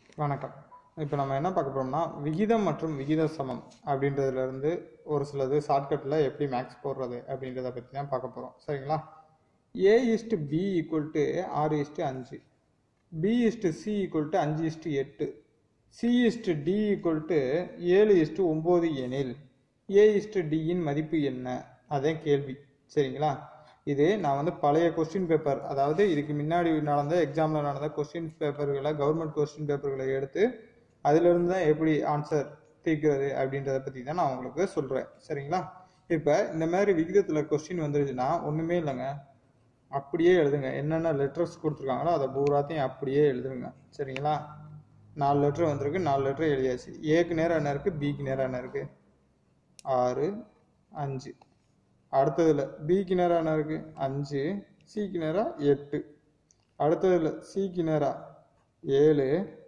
வணக்கம் இப்போ நம்ம என்ன பார்க்க போறோம்னா விகிதம் மற்றும் விகித சமம் அப்படின்றதுல இருந்து ஒரு சிலது ஷார்ட்கட்டில் எப்படி மேக்ஸ் போடுறது அப்படின்றத பற்றி தான் பார்க்க போகிறோம் சரிங்களா A is to B equal to ஆறு இஸ்டு அஞ்சு B is to C equal to அஞ்சு இஸ்டு எட்டு C is to D equal to ஏழு இஸ்டு ஒம்பது எனில் ஏ இஸ்டு டியின் மதிப்பு என்ன அதான் கேள்வி சரிங்களா இது நான் வந்து பழைய கொஸ்டின் பேப்பர் அதாவது இதுக்கு முன்னாடி நடந்த எக்ஸாமில் நடந்த கொஸ்டின் பேப்பர்களை கவர்மெண்ட் கொஸ்டின் பேப்பர்களை எடுத்து அதிலிருந்து தான் எப்படி ஆன்சர் தீர்க்கிறது அப்படின்றத பற்றி தான் நான் உங்களுக்கு சொல்கிறேன் சரிங்களா இப்போ இந்த மாதிரி விகிதத்தில் கொஸ்டின் வந்துருச்சுன்னா ஒன்றுமே இல்லைங்க அப்படியே எழுதுங்க என்னென்ன லெட்டர்ஸ் கொடுத்துருக்காங்களோ அதை பூராத்தையும் அப்படியே எழுதுங்க சரிங்களா நாலு லெட்டர் வந்திருக்கு நாலு லெட்டர் எழுதியாச்சு ஏக்கு நேரம் என்ன இருக்குது பிக்கு நேரம் என்ன இருக்குது ஆறு அஞ்சு அடுத்ததில் பிக்கு நேரம் என்ன இருக்குது அஞ்சு சிக்கு நேரம் எட்டு அடுத்ததில் சிக்கு நேரம் ஏழு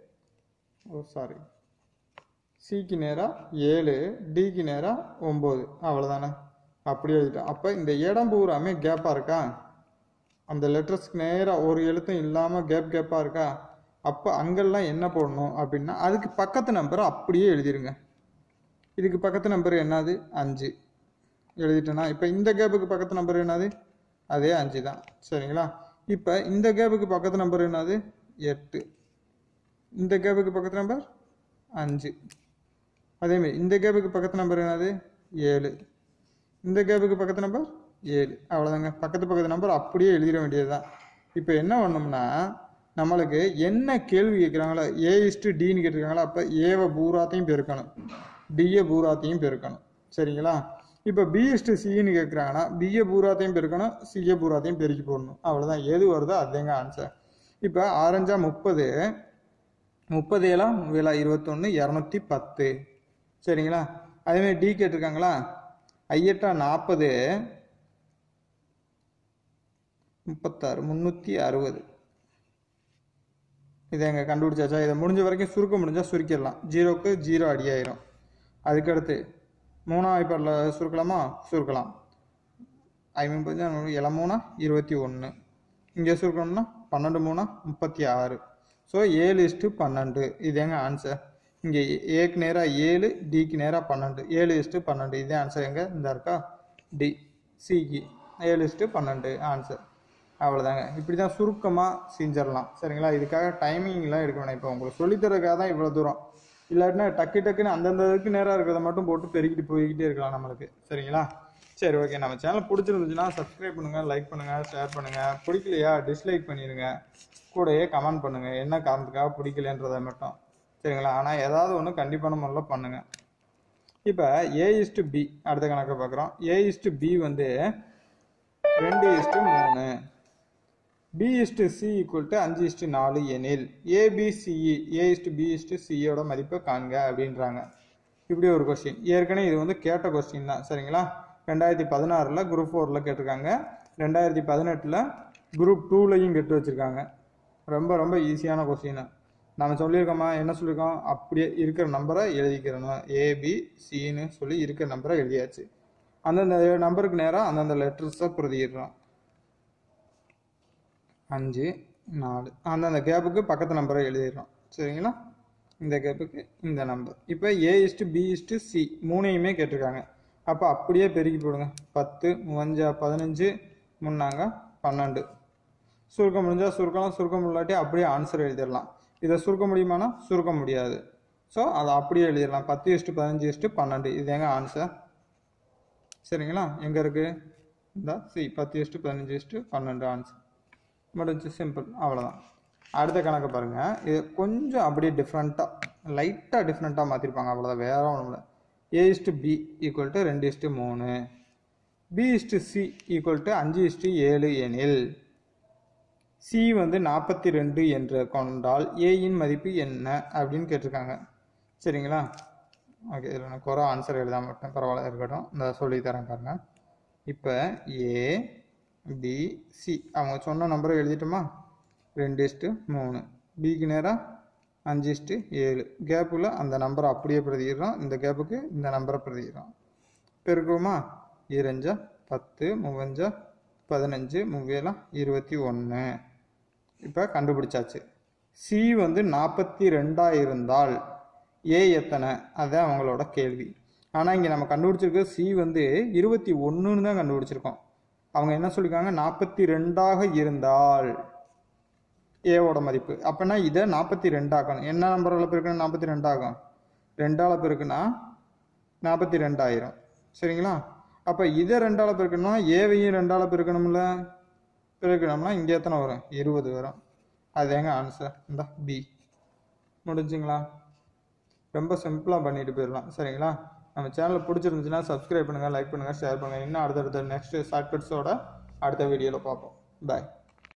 ஓ சாரி சிக்கு நேரம் ஏழு டிக்கு நேரம் ஒம்பது அவ்வளோதானே அப்படி எழுதிட்டோம் அப்போ இந்த இடம் பூராமே கேப்பாக இருக்கா அந்த லெட்டர்ஸ்க்கு நேராக ஒரு எழுத்தும் இல்லாமல் கேப் கேப்பாக இருக்கா அப்போ அங்கெல்லாம் என்ன போடணும் அப்படின்னா அதுக்கு பக்கத்து நம்பரை அப்படியே எழுதிருங்க இதுக்கு பக்கத்து நம்பர் என்னது அஞ்சு எழுதிட்டேன்னா இப்போ இந்த கேப்புக்கு பக்கத்து நம்பர் என்னது அதே அஞ்சு தான் சரிங்களா இப்போ இந்த கேப்புக்கு பக்கத்து நம்பர் என்னது எட்டு இந்த கேப்புக்கு பக்கத்து நம்பர் அஞ்சு அதேமாரி இந்த கேப்புக்கு பக்கத்து நம்பர் என்னது ஏழு இந்த கேப்புக்கு பக்கத்து நம்பர் ஏழு அவ்வளோதாங்க பக்கத்து பக்கத்து நம்பர் அப்படியே எழுதிட வேண்டியது தான் இப்போ என்ன பண்ணோம்னா நம்மளுக்கு என்ன கேள்வி கேட்குறாங்களோ ஏ இஸ்ட்டு டின்னு கேட்டிருக்காங்களோ அப்போ ஏவை பூராத்தையும் பெருக்கணும் டியை பூராத்தையும் பெருக்கணும் சரிங்களா இப்போ பி இஸ்ட்டு சின்னு கேட்குறாங்கன்னா பிஏ பூராத்தையும் பெருக்கணும் சிஏ பூராத்தையும் பெருக்கி போடணும் அவ்வளோதான் எது வருதோ அதுதாங்க ஆன்சர் இப்போ ஆரஞ்சா முப்பது முப்பது ஏழாம் விழா இருபத்தொன்று இரநூத்தி பத்து சரிங்களா அதேமாதிரி டி கேட்டிருக்காங்களா ஐயட்டா நாற்பது முப்பத்தாறு முந்நூற்றி அறுபது இதை எங்கே கண்டுபிடிச்சாச்சா இதை முடிஞ்ச வரைக்கும் சுருக்க முடிஞ்சால் சுருக்கிடலாம் ஜீரோக்கு ஜீரோ அடியாயிரும் அதுக்கடுத்து மூணாம் வாய்ப்பாடில் சுருக்கலாமா சுருக்கலாம் ஐம்பது பஞ்சம் இல மூணா இருபத்தி ஒன்று இங்கே சுருக்கணும்னா பன்னெண்டு மூணா முப்பத்தி ஆறு ஸோ ஏழு இஸ்ட்டு பன்னெண்டு இது எங்க ஆன்சர் இங்கே ஏக்கு நேராக ஏழு டிக்கு நேராக பன்னெண்டு ஏழு இஸ்ட்டு பன்னெண்டு இதே ஆன்சர் எங்கே இந்த இருக்கா டி சிக்கு ஏழு இஸ்ட்டு பன்னெண்டு ஆன்சர் அவ்வளோதாங்க இப்படி தான் சுருக்கமாக செஞ்சிடலாம் சரிங்களா இதுக்காக டைமிங்லாம் எடுக்க வேணாம் இப்போ உங்களுக்கு சொல்லித்தரதுக்காக தான் இவ்வளோ தூரம் இல்லாட்டினா டக்கு டக்குன்னு அந்தந்த இதுக்கு நேராக இருக்கிறத மட்டும் போட்டு பெருக்கிட்டு போய்கிட்டே இருக்கலாம் நம்மளுக்கு சரிங்களா சரி ஓகே நம்ம சேனல் பிடிச்சிருந்துச்சுன்னா சப்ஸ்கிரைப் பண்ணுங்கள் லைக் பண்ணுங்கள் ஷேர் பண்ணுங்கள் பிடிக்கலையா டிஸ்லைக் பண்ணிடுங்க கூடயே கமெண்ட் பண்ணுங்கள் என்ன காரணத்துக்காக பிடிக்கலன்றதை மட்டும் சரிங்களா ஆனால் ஏதாவது ஒன்று கண்டிப்பான முறையில் பண்ணுங்கள் இப்போ ஏ இஸ்டு பி அடுத்த கணக்கை பார்க்குறோம் ஏ இஸ்டு பி வந்து ரெண்டு இஸ்டு மூணு B is to C equal to அஞ்சு இஸ்டு நாலு எனில் A B C E A is to B is to சியோட மதிப்பை காண்க அப்படின்றாங்க இப்படி ஒரு கொஸ்டின் ஏற்கனவே இது வந்து கேட்ட கொஸ்டின் தான் சரிங்களா ரெண்டாயிரத்தி பதினாறில் குரூப் ஃபோரில் கேட்டிருக்காங்க ரெண்டாயிரத்தி பதினெட்டில் குரூப் டூலையும் கேட்டு வச்சுருக்காங்க ரொம்ப ரொம்ப ஈஸியான கொஸ்டின் நம்ம சொல்லியிருக்கோமா என்ன சொல்லியிருக்கோம் அப்படியே இருக்கிற நம்பரை எழுதிக்கிறணும் ஏபி சின்னு சொல்லி இருக்கிற நம்பரை எழுதியாச்சு அந்தந்த நம்பருக்கு நேராக அந்தந்த லெட்டர்ஸை பிரதிடுறோம் அஞ்சு நாலு அந்தந்த கேப்புக்கு பக்கத்து நம்பரை எழுதிடுறோம் சரிங்களா இந்த கேப்புக்கு இந்த நம்பர் இப்போ A is to B is to C மூணையுமே கேட்டிருக்காங்க அப்போ அப்படியே பெருக்கி போடுங்க பத்து மூவஞ்சா பதினஞ்சு முன்னாங்க பன்னெண்டு சுருக்க முடிஞ்சால் சுருக்கலாம் சுருக்க முடியாட்டி அப்படியே ஆன்சர் எழுதிடலாம் இதை சுருக்க முடியுமானா சுருக்க முடியாது ஸோ அதை அப்படியே எழுதிடலாம் பத்து இஸ்ட்டு பதினஞ்சு இஸ்ட்டு பன்னெண்டு இது எங்க ஆன்சர் சரிங்களா எங்கே இருக்குது இந்த சி பத்து இஸ்ட்டு பதினஞ்சு இஸ்ட்டு பன்னெண்டு ஆன்சர் முடிஞ்சு சிம்பிள் அவ்வளோதான் அடுத்த கணக்கு பாருங்கள் இது கொஞ்சம் அப்படியே டிஃப்ரெண்ட்டாக லைட்டாக டிஃப்ரெண்ட்டாக மாற்றிருப்பாங்க அவ்வளோதான் வேற ஒன்றும் இல்லை A is to B equal to ரெண்டு இஸ்ட்டு மூணு B is to C equal to அஞ்சு இஸ்ட்டு ஏழு எனில் சி வந்து நாற்பத்தி ரெண்டு என்று கொண்டால் ஏயின் மதிப்பு என்ன அப்படின்னு கேட்டிருக்காங்க சரிங்களா ஓகே இதில் நான் குறை ஆன்சர் எழுதாம விட்டேன் பரவாயில்ல இருக்கட்டும் இந்த சொல்லி தரேன் பாருங்கள் இப்போ ஏ பி சி அவங்க சொன்ன நம்பரை எழுதிட்டோமா ரெண்டு இஸ்ட்டு மூணு பிக்கு நேராக அஞ்சு இஸ்ட்டு ஏழு கேப்பில் அந்த நம்பரை அப்படியே பிரதிக்கிறோம் இந்த கேப்புக்கு இந்த நம்பரை பிரதிக்கிறோம் பெருக்குமா இரஞ்சா பத்து மூவஞ்சா பதினஞ்சு மூவேலாம் இருபத்தி ஒன்று இப்போ கண்டுபிடிச்சாச்சு சி வந்து நாற்பத்தி ரெண்டாக இருந்தால் ஏ எத்தனை அதுதான் அவங்களோட கேள்வி ஆனால் இங்கே நம்ம கண்டுபிடிச்சிருக்க சி வந்து இருபத்தி ஒன்றுன்னு தான் கண்டுபிடிச்சிருக்கோம் அவங்க என்ன சொல்லியிருக்காங்க நாற்பத்தி ரெண்டாக இருந்தால் ஏவோட மதிப்பு அப்போனா இதை நாற்பத்தி ரெண்டாக்கணும் என்ன நம்பரால் பெருக்கணும் நாற்பத்தி ரெண்டாகும் ரெண்டால் பெருக்குனா நாற்பத்தி ரெண்டாயிரம் சரிங்களா அப்போ இதை ரெண்டால் பெருக்கணும்னா ஏவையும் ரெண்டால் பெருக்கணும்ல பெருக்கணும்னா இங்கே எத்தனை வரும் இருபது வரும் அது எங்க ஆன்சர் இந்த பி முடிஞ்சுங்களா ரொம்ப சிம்பிளாக பண்ணிட்டு போயிடலாம் சரிங்களா நம்ம சேனல் பிடிச்சிருந்துச்சுன்னா சப்ஸ்கிரைப் பண்ணுங்கள் லைக் பண்ணுங்கள் ஷேர் பண்ணுங்கள் இன்னும் அடுத்தடுத்த நெக்ஸ்ட் ஷார்ட்கட்ஸோட அடுத்த வீடியோவில் பார்ப்போம் பாய்